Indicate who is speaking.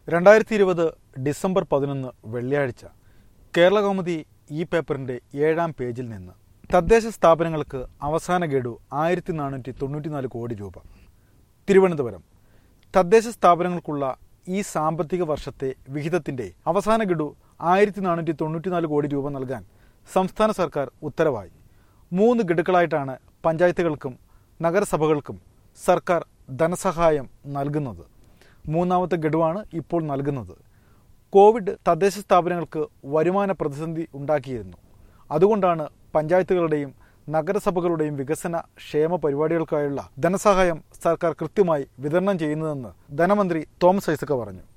Speaker 1: രണ്ടായിരത്തി ഇരുപത് ഡിസംബർ പതിനൊന്ന് വെള്ളിയാഴ്ച കേരളകൗമുദി ഈ പേപ്പറിന്റെ ഏഴാം പേജിൽ നിന്ന് തദ്ദേശ സ്ഥാപനങ്ങൾക്ക് അവസാന ഗഡു ആയിരത്തി നാനൂറ്റി തൊണ്ണൂറ്റിനാല് കോടി രൂപ തിരുവനന്തപുരം തദ്ദേശ സ്ഥാപനങ്ങൾക്കുള്ള ഈ സാമ്പത്തിക വർഷത്തെ വിഹിതത്തിന്റെ അവസാന ഗഡു ആയിരത്തി നാനൂറ്റി തൊണ്ണൂറ്റിനാല് കോടി രൂപ നൽകാൻ സംസ്ഥാന സർക്കാർ ഉത്തരവായി മൂന്ന് ഗഡുക്കളായിട്ടാണ് പഞ്ചായത്തുകൾക്കും നഗരസഭകൾക്കും സർക്കാർ ധനസഹായം നൽകുന്നത് മൂന്നാമത്തെ ഗഡുവാണ് ഇപ്പോൾ നൽകുന്നത് കോവിഡ് തദ്ദേശ സ്ഥാപനങ്ങൾക്ക് വരുമാന പ്രതിസന്ധി ഉണ്ടാക്കിയിരുന്നു അതുകൊണ്ടാണ് പഞ്ചായത്തുകളുടെയും നഗരസഭകളുടെയും വികസന ക്ഷേമ പരിപാടികൾക്കായുള്ള ധനസഹായം സർക്കാർ കൃത്യമായി വിതരണം ചെയ്യുന്നതെന്ന് ധനമന്ത്രി തോമസ് ഐസക പറഞ്ഞു